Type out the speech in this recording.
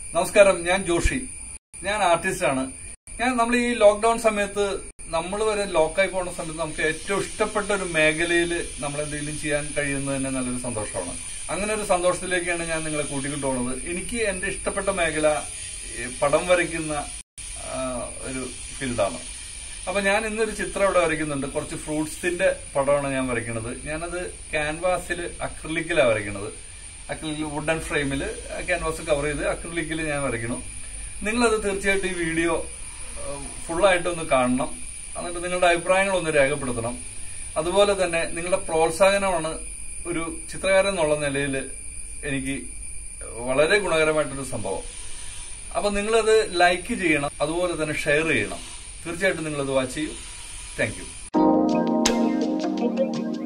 നമസ്കാരം ഞാൻ ജോഷി ഞാൻ ആർട്ടിസ്റ്റാണ് ഞാൻ നമ്മൾ ഈ ലോക്ക്ഡൌൺ സമയത്ത് നമ്മൾ വരെ ലോക്കായി പോകുന്ന സമയത്ത് നമുക്ക് ഏറ്റവും ഇഷ്ടപ്പെട്ട ഒരു മേഖലയിൽ നമ്മൾ എന്തെങ്കിലും ചെയ്യാൻ കഴിയുന്നത് തന്നെ നല്ലൊരു സന്തോഷമാണ് അങ്ങനെ ഒരു സന്തോഷത്തിലേക്കാണ് ഞാൻ നിങ്ങളെ കൂട്ടിക്കൊണ്ടു പോകുന്നത് എനിക്ക് എന്റെ ഇഷ്ടപ്പെട്ട മേഖല ഈ പടം വരയ്ക്കുന്ന ആ, ഒരു ഫീൽഡാണ് അപ്പൊ ഞാൻ ഇന്നൊരു ചിത്രം ഇവിടെ വരയ്ക്കുന്നുണ്ട് കുറച്ച് ഫ്രൂട്ട്സിന്റെ പടമാണ് ഞാൻ വരയ്ക്കുന്നത് ഞാനത് ക്യാൻവാസിൽ അക്രലിക്കിലാണ് വരയ്ക്കുന്നത് അക്രലിക് വുഡൻ ഫ്രെയിമിൽ ക്യാൻവാസ് കവർ ചെയ്ത് അക്രലിക്കിൽ ഞാൻ വരയ്ക്കുന്നു നിങ്ങളത് തീർച്ചയായിട്ടും ഈ വീഡിയോ ഫുള്ളായിട്ടൊന്ന് കാണണം എന്നിട്ട് നിങ്ങളുടെ അഭിപ്രായങ്ങളൊന്ന് രേഖപ്പെടുത്തണം അതുപോലെ തന്നെ നിങ്ങളുടെ പ്രോത്സാഹനമാണ് ഒരു ചിത്രകാരൻ എന്നുള്ള നിലയിൽ എനിക്ക് വളരെ ഗുണകരമായിട്ടൊരു സംഭവം അപ്പൊ നിങ്ങളത് ലൈക്ക് ചെയ്യണം അതുപോലെ തന്നെ ഷെയർ ചെയ്യണം തീർച്ചയായിട്ടും നിങ്ങളത് വാച്ച് ചെയ്യും താങ്ക് യു